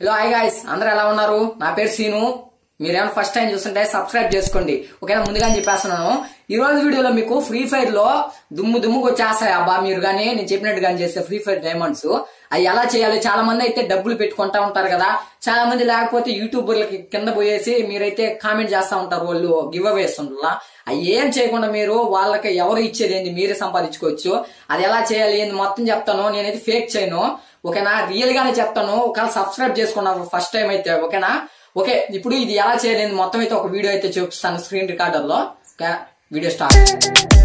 hello hi guys అందరూ ఎలా ఉన్నారు నా పేరు సీను మీరేమైనా ఫస్ట్ టైం చూస్తుంటే సబ్స్క్రైబ్ చేసుకోండి ఓకేనా ముందుగా చెప్పేస్తున్నాను ఈ రోజు వీడియోలో మీకు ఫ్రీ ఫైర్ లో దుమ్ము దుమ్ముకు వచ్చేస్తాయి అబ్బా మీరు కానీ నేను చెప్పినట్టు కానీ చేస్తే ఫ్రీ ఫైర్ డైమండ్స్ అవి ఎలా చేయాలి చాలా మంది అయితే డబ్బులు పెట్టుకుంటా ఉంటారు కదా చాలా మంది లేకపోతే యూట్యూబర్లకి కింద పోయేసి మీరైతే కామెంట్ చేస్తా ఉంటారు వాళ్ళు గివ్ అవే ఇస్తుంటారా అవి ఏం చేయకుండా మీరు వాళ్ళకి ఎవరు ఇచ్చేది ఏంది మీరే సంపాదించుకోవచ్చు అది ఎలా చేయాలి ఏంది మొత్తం చెప్తాను నేనైతే ఫేక్ చేయను ఓకేనా రియల్ గానే చెప్తాను ఒకవేళ సబ్స్క్రైబ్ చేసుకున్నాను ఫస్ట్ టైం అయితే ఓకేనా ఓకే ఇప్పుడు ఇది ఎలా చేయాలి ఏంది మొత్తం అయితే ఒక వీడియో అయితే చూపిస్తాను స్క్రీన్ రికార్డర్ లో ఓకే వీడియో స్టార్ట్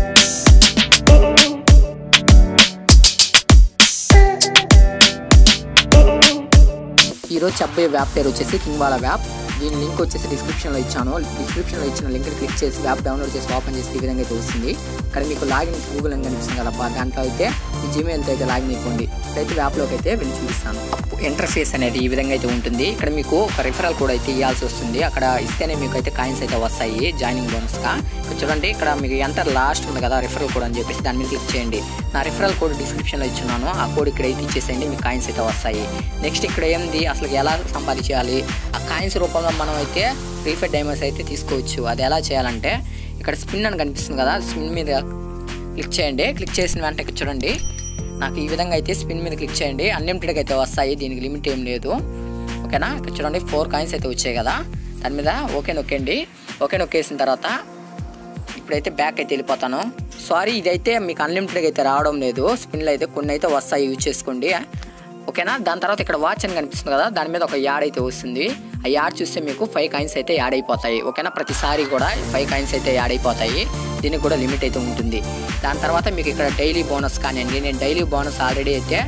ఈ రోజు చెప్పబోయే వ్యాప్ పేరు వచ్చేసి కింగ్వాల వ్యాప్ దీని లింక్ వచ్చేసి డిస్క్రిప్షన్ లో ఇచ్చాను డిస్క్రిప్షన్ లో ఇచ్చిన లింక్ క్లిక్ చేసి వ్యాప్ డౌన్లోడ్ చేసి ఓపెన్ చేసి ఈ విధంగా అయితే వస్తుంది ఇక్కడ మీకు లాగిన్ గూగుల్ అని కనిపిస్తుంది కదా దాంట్లో అయితే ఈ జీమెయిల్తో అయితే లాగిన్ అయిపోండి ఇక్కడైతే వ్యాప్లోకి అయితే వెళ్ళి చూపిస్తాను ఇంటర్ఫేస్ అనేది ఈ విధంగా అయితే ఉంటుంది ఇక్కడ మీకు ఒక రిఫరల్ కోడ్ అయితే ఇవ్వాల్సి వస్తుంది అక్కడ ఇస్తేనే మీకు అయితే కాయిన్స్ అయితే వస్తాయి జాయినింగ్ బోనస్ గా ఇక్కడ చూడండి ఇక్కడ మీకు ఎంటర్ లాస్ట్ ఉంది కదా రిఫరల్ కోడ్ అని చెప్పేసి దాని మీద క్లిక్ చేయండి నా రిఫరల్ కోడ్ డిస్క్రిప్షన్ లో ఇచ్చున్నాను ఆ కోడ్ ఇక్కడ అయితే ఇచ్చేసేయండి మీకు కాయిన్స్ అయితే వస్తాయి నెక్స్ట్ ఇక్కడ ఏంది అసలు ఎలా సంపాదించాలి ఆ కాయిన్స్ రూపంలో మనం అయితే రీఫైడ్ డైమండ్స్ అయితే తీసుకోవచ్చు అది ఎలా చేయాలంటే ఇక్కడ స్పిన్ అని కనిపిస్తుంది కదా స్పిన్ మీద క్లిక్ చేయండి క్లిక్ చేసిన వెంటనే ఇక్కడ చూడండి నాకు ఈ విధంగా అయితే స్పిన్ మీద క్లిక్ చేయండి అన్లిమిటెడ్గా అయితే వస్తాయి దీనికి లిమిట్ ఏం లేదు ఓకేనా ఇక్కడ చూడండి ఫోర్ కాయిన్స్ అయితే వచ్చాయి కదా దాని మీద ఓకే నొక్కండి ఓకే నొక్కేసిన తర్వాత ఇప్పుడైతే బ్యాక్ అయితే వెళ్ళిపోతాను సారీ ఇదైతే మీకు అన్లిమిటెడ్గా అయితే రావడం లేదు స్పిన్లు అయితే కొన్ని అయితే వస్తాయి యూజ్ చేసుకోండి ఓకేనా దాని తర్వాత ఇక్కడ వాచ్ అని కనిపిస్తుంది కదా దాని మీద ఒక యాడ్ అయితే వస్తుంది ఆ యాడ్ చూస్తే మీకు ఫైవ్ కాయిన్స్ అయితే యాడ్ అయిపోతాయి ఓకేనా ప్రతిసారి కూడా ఫైవ్ కాయిన్స్ అయితే యాడ్ అయిపోతాయి దీనికి కూడా లిమిట్ అయితే ఉంటుంది దాని తర్వాత మీకు ఇక్కడ డైలీ బోనస్ కానివ్వండి నేను డైలీ బోనస్ ఆల్రెడీ అయితే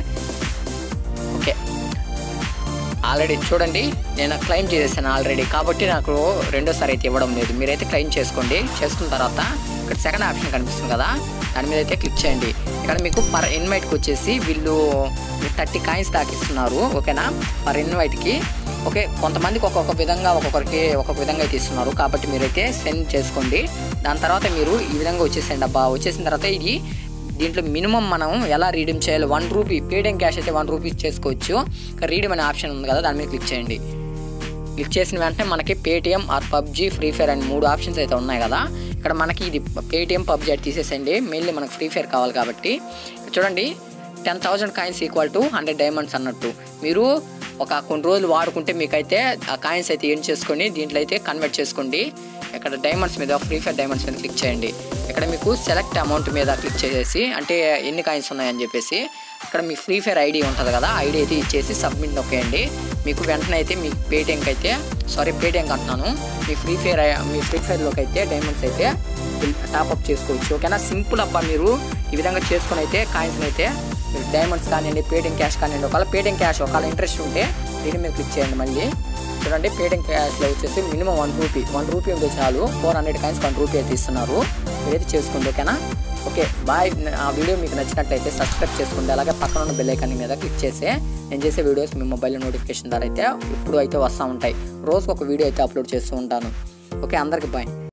ఓకే ఆల్రెడీ చూడండి నేను క్లెయిమ్ చేసేసాను ఆల్రెడీ కాబట్టి నాకు రెండోసారి అయితే ఇవ్వడం లేదు మీరైతే క్లెయిమ్ చేసుకోండి చేసుకున్న తర్వాత ఇక్కడ సెకండ్ ఆప్షన్ కనిపిస్తుంది కదా దాని మీద అయితే క్లిక్ చేయండి ఇక్కడ మీకు పర్ ఇన్వైట్కి వచ్చేసి వీళ్ళు థర్టీ కాయిన్స్ దాకిస్తున్నారు ఓకేనా పర్ ఇన్వైట్కి ఓకే కొంతమందికి ఒక్కొక్క విధంగా ఒక్కొక్కరికి ఒక్కొక్క విధంగా అయితే ఇస్తున్నారు కాబట్టి మీరైతే సెండ్ చేసుకోండి దాని తర్వాత మీరు ఈ విధంగా వచ్చేసేయండి అబ్బా వచ్చేసిన తర్వాత ఇది దీంట్లో మినిమం మనం ఎలా రీడీమ్ చేయాలి వన్ రూపీ పేటిఎం క్యాష్ అయితే వన్ రూపీస్ చేసుకోవచ్చు రీడీమ్ అనే ఆప్షన్ ఉంది కదా దాని మీద క్లిక్ చేయండి క్లిక్ చేసిన వెంటనే మనకి Paytm or PUBG free fire అని మూడు ఆప్షన్స్ అయితే ఉన్నాయి కదా ఇక్కడ మనకి ఇది పేటిఎం పబ్జీ అది తీసేసండి మెయిన్లీ మనకు ఫ్రీ ఫైర్ కావాలి కాబట్టి చూడండి ten thousand coins equal to hundred diamonds అన్నట్టు మీరు ఒక కొన్ని రోజులు వాడుకుంటే మీకైతే ఆ కాయిన్స్ అయితే ఏం చేసుకొని దీంట్లో అయితే కన్వర్ట్ చేసుకోండి ఇక్కడ డైమండ్స్ మీద ఫ్రీ ఫైర్ డైమండ్స్ మీద క్లిక్ చేయండి ఇక్కడ మీకు సెలెక్ట్ అమౌంట్ మీద క్లిక్ చేసేసి అంటే ఎన్ని కాయిన్స్ ఉన్నాయని చెప్పేసి ఇక్కడ మీ ఫ్రీ ఫైర్ ఐడి ఉంటుంది కదా ఐడి అయితే ఇచ్చేసి సబ్మిట్ నొక్కేయండి మీకు వెంటనే అయితే మీ పేటిఎంకి అయితే సారీ పేటిఎంకి అంటున్నాను మీ ఫ్రీ ఫైర్ మీ ఫ్రీ ఫైర్లోకి అయితే డైమండ్స్ అయితే టాప్అప్ చేసుకోవచ్చు ఓకేనా సింపుల్ అబ్బా మీరు ఈ విధంగా చేసుకొని అయితే కాయిన్స్ అయితే మీరు డైమండ్స్ కానివ్వండి పేటిఎం క్యాష్ కానివ్వండి ఒకవేళ పేటిఎం క్యాష్ ఒకవేళ ఇంట్రెస్ట్ ఉంటే దీని మీద క్లిక్ చేయండి మళ్ళీ చూడండి పేటిఎం క్యాష్లో వచ్చేసి minimum one rupee one rupee ఉంటే చాలు four hundred coins one rupee అయితే ఇస్తున్నారు మీరైతే చేసుకోండి ఓకేనా ఓకే బాయ్ ఆ వీడియో మీకు నచ్చినట్లయితే సబ్స్క్రైబ్ చేసుకోండి అలాగే పక్కన ఉన్న బెల్ ఐకాన్ మీద క్లిక్ చేసి నేను చేసే వీడియోస్ మీ మొబైల్ నోటిఫికేషన్ ద్వారా అయితే ఇప్పుడు అయితే వస్తూ ఉంటాయి రోజుకు ఒక వీడియో అయితే అప్లోడ్ చేస్తూ ఉంటాను ఓకే అందరికి బాయ్